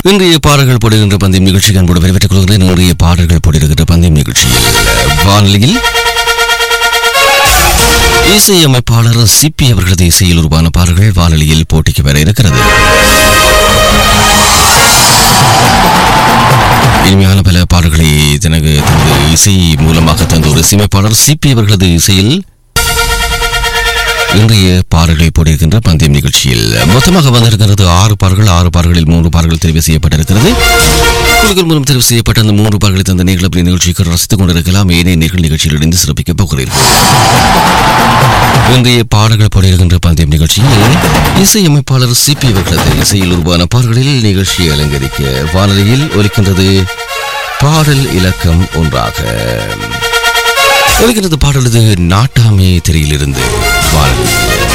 இன்றைய பாடல்கள் போடுகின்ற பந்தயம் நிகழ்ச்சிக்கு அன்போடு வரவேற்றுக் கொள்கிறேன் இன்றைய பாடல்கள் போடுகின்ற பந்தயம் நிகழ்ச்சியில் வானொலியில் இசையமைப்பாளர் சிப்பி அவர்களது இசையில் உருவான பாடல்கள் வானொலியில் போட்டிக்கு வர இருக்கிறது இனிமையான பல பாடல்களை தனக்கு தனது இசை மூலமாக தந்த ஒரு இசையமைப்பாளர் சிப்பி அவர்களது இசையில் இன்றைய பாடல்களை போட்டிருக்கின்ற பந்தயம் நிகழ்ச்சியில் மொத்தமாக வந்திருக்கிறது ஆறு பாடல்கள் ஆறு பாடல்களில் மூன்று பாடல்கள் தெரிவு செய்யப்பட்டிருக்கிறது குழுக்கள் மூலம் தெரிவு செய்யப்பட்ட அந்த மூன்று பாடல்களை தந்த நீங்கள் அப்படி நிகழ்ச்சிக்கு ரசித்துக் கொண்டிருக்கலாம் ஏனைய நிகழ் நிகழ்ச்சியில் இணைந்து சிறப்பிக்கப் போகிறீர்கள் இன்றைய பாடல்கள் போட்டிருக்கின்ற பந்தயம் நிகழ்ச்சியில் இசையமைப்பாளர் சிபி அவர்களது இசையில் உருவான பாடல்களில் நிகழ்ச்சியை அலங்கரிக்க வானொலியில் ஒலிக்கின்றது பாடல் இலக்கம் ஒன்றாக ஒலிக்கிறது பாடலது நாட்டாமே திரையிலிருந்து வானொலியில்